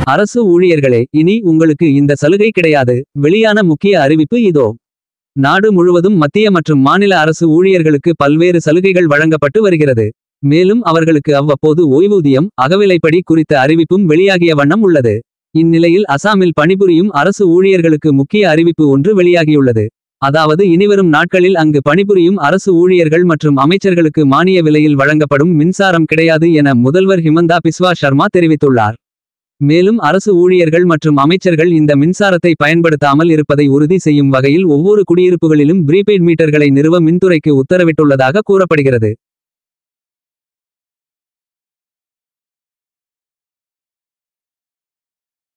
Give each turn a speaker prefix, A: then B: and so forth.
A: அரசு ஊழியர்களே இனி உங்களுக்கு இந்த சலுகை கிடையாது வெளியான முக்கிய அறிவிப்பு இதோ நாடு முழுவதும் மத்திய மற்றும் மாநில அரசு ஊழியர்களுக்கு பல்வேறு சலுகைகள் வழங்கப்பட்டு வருகிறது மேலும் அவர்களுக்கு அவ்வப்போது ஓய்வூதியம் அகவிலைப்படி குறித்த அறிவிப்பும் வெளியாகிய வண்ணம் உள்ளது இந்நிலையில் அசாமில் பணிபுரியும் அரசு ஊழியர்களுக்கு முக்கிய அறிவிப்பு ஒன்று வெளியாகியுள்ளது அதாவது இனிவரும் நாட்களில் அங்கு பணிபுரியும் அரசு ஊழியர்கள் மற்றும் அமைச்சர்களுக்கு மானிய விலையில் வழங்கப்படும் மின்சாரம் கிடையாது என முதல்வர் ஹிமந்தா பிஸ்வா சர்மா தெரிவித்துள்ளார் மேலும் அரசு ஊழியர்கள் மற்றும் அமைச்சர்கள் இந்த மின்சாரத்தை பயன்படுத்தாமல் இருப்பதை உறுதி செய்யும் வகையில் ஒவ்வொரு குடியிருப்புகளிலும் ப்ரீபெய்ட் மீட்டர்களை நிறுவ மின்துறைக்கு உத்தரவிட்டுள்ளதாக கூறப்படுகிறது